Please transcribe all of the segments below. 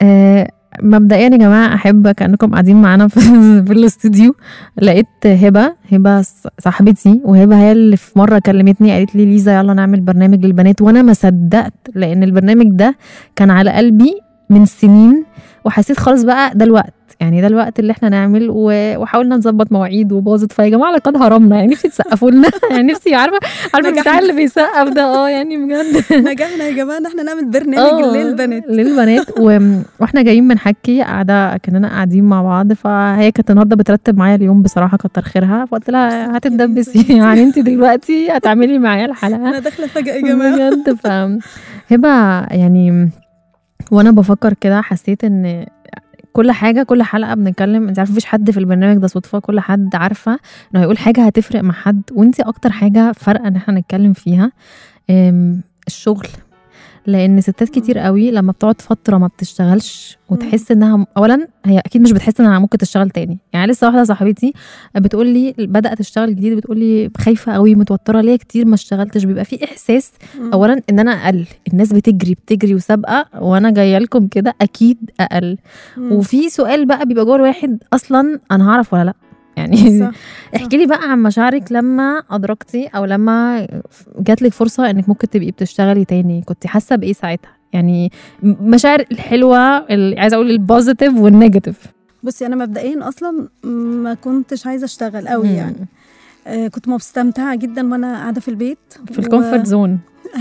آه مبدئيا يا جماعه احب كانكم قاعدين معانا في, في الاستوديو لقيت هبه هبه ص- صاحبتي وهبه هي اللي في مره كلمتني قالت لي ليزا يلا نعمل برنامج للبنات وانا ما صدقت لان البرنامج ده كان على قلبي من سنين وحسيت خلاص بقى ده الوقت يعني ده الوقت اللي احنا نعمل و- وحاولنا نظبط مواعيد وباظت فيا جماعه لقد هرمنا يعني نفسي تسقفوا لنا يعني نفسي عارفه عارفه نجحنا. بتاع اللي بيسقف ده اه يعني بجد نجحنا يا جماعه ان احنا نعمل برنامج آه، للبنات للبنات و... واحنا جايين بنحكي قاعده كاننا قاعدين مع بعض فهي كانت النهارده بترتب معايا اليوم بصراحه كتر خيرها فقلت لها هتتدبسي يعني انت دلوقتي هتعملي معايا الحلقه انا داخله فجاه يا جماعه بجد ف هبه يعني وانا بفكر كده حسيت ان كل حاجه كل حلقه بنتكلم انت عارفه مفيش حد في البرنامج ده صدفه كل حد عارفه انه هيقول حاجه هتفرق مع حد وانت اكتر حاجه فارقه ان احنا نتكلم فيها أم، الشغل لان ستات كتير قوي لما بتقعد فتره ما بتشتغلش وتحس انها اولا هي اكيد مش بتحس انها ممكن تشتغل تاني يعني لسه واحده صاحبتي بتقول لي بدات تشتغل جديد بتقول لي خايفه قوي متوتره ليه كتير ما اشتغلتش بيبقى في احساس اولا ان انا اقل الناس بتجري بتجري وسابقه وانا جايه لكم كده اكيد اقل مم. وفي سؤال بقى بيبقى جوه الواحد اصلا انا هعرف ولا لا يعني صح. احكي لي بقى عن مشاعرك لما ادركتي او لما جات لك فرصه انك ممكن تبقي بتشتغلي تاني كنت حاسه بايه ساعتها يعني مشاعر الحلوه ال- عايزه اقول البوزيتيف والنيجاتيف بصي انا مبدئيا اصلا ما كنتش عايزه اشتغل قوي مم. يعني آه كنت مستمتعه جدا وانا قاعده في البيت في الكومفورت زون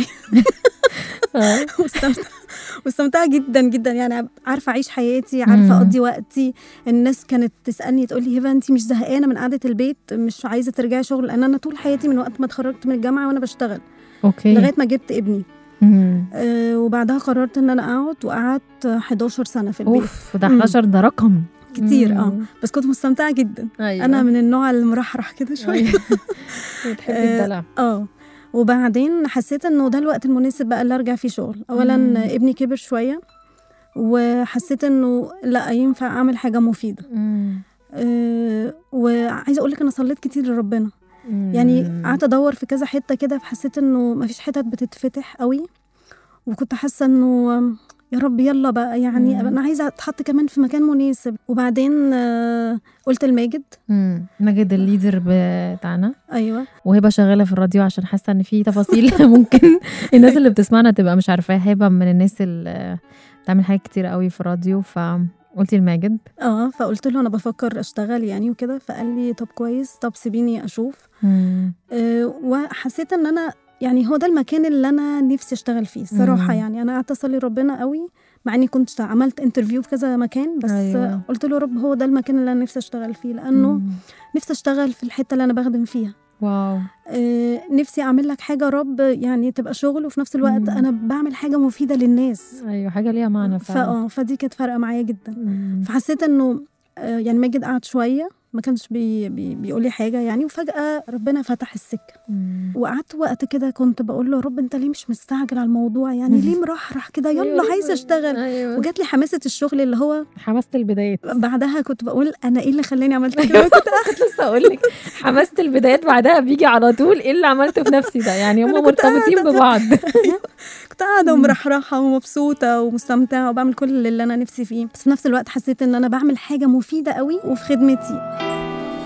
مستمتعه مستمتعه جدا جدا يعني عارفه اعيش حياتي عارفه مم. اقضي وقتي الناس كانت تسالني تقول لي هبه انت مش زهقانه من قعده البيت مش عايزه ترجعي شغل لان انا طول حياتي من وقت ما اتخرجت من الجامعه وانا بشتغل اوكي لغايه ما جبت ابني مم. آه وبعدها قررت ان انا اقعد وقعدت 11 سنه في البيت اوف ده مم. 11 ده رقم كتير اه مم. بس كنت مستمتعه جدا ايوه انا من النوع المرحرح كده شويه أيوة. بتحبي آه، الدلع اه وبعدين حسيت انه ده الوقت المناسب بقى اللي ارجع فيه شغل اولا مم. ابني كبر شويه وحسيت انه لا ينفع اعمل حاجه مفيده مم. أه وعايزه اقول لك انا صليت كتير لربنا مم. يعني قعدت ادور في كذا حته كده فحسيت انه مفيش حتت بتتفتح قوي وكنت حاسه انه آم، يا رب يلا بقى يعني مم. انا عايزه اتحط كمان في مكان مناسب وبعدين آه، قلت لماجد مم. ماجد الليدر بتاعنا ايوه وهبه شغاله في الراديو عشان حاسه ان في تفاصيل ممكن الناس اللي بتسمعنا تبقى مش عارفاها هبه من الناس اللي بتعمل حاجات كتير قوي في الراديو فقلتي لماجد اه فقلت له انا بفكر اشتغل يعني وكده فقال لي طب كويس طب سيبيني اشوف مم. أه وحسيت ان انا يعني هو ده المكان اللي انا نفسي اشتغل فيه الصراحه مم. يعني انا قعدت اصلي ربنا قوي مع اني كنت عملت انترفيو في كذا مكان بس أيوة. أيوة. قلت له يا رب هو ده المكان اللي انا نفسي اشتغل فيه لانه مم. نفسي اشتغل في الحته اللي انا بخدم فيها واو أه نفسي اعمل لك حاجه يا رب يعني تبقى شغل وفي نفس الوقت مم. انا بعمل حاجه مفيده للناس ايوه حاجه ليها معنى فعلا فاه فدي كانت فارقه معايا جدا مم. فحسيت انه آه، يعني ماجد قعد شويه ما كانش بي بي بيقول لي حاجه يعني وفجاه ربنا فتح السكه مم. وقعدت وقت كده كنت بقول له يا رب انت ليه مش مستعجل على الموضوع يعني ليه مرحرح كده يلا أيوة، عايزه اشتغل ايوه وجات لي حماسه الشغل اللي هو حماسه البدايات بعدها كنت بقول انا ايه اللي خلاني عملت كده كنت كنت لسه اقول لك حماسه البدايات بعدها بيجي على طول ايه اللي عملته في نفسي ده يعني هم أنا كنت مرتبطين قاعدة ببعض كنت قاعده ومرحرحه ومبسوطه ومستمتعه وبعمل كل اللي انا نفسي فيه بس في نفس الوقت حسيت ان انا بعمل حاجه مفيده قوي وفي خدمتي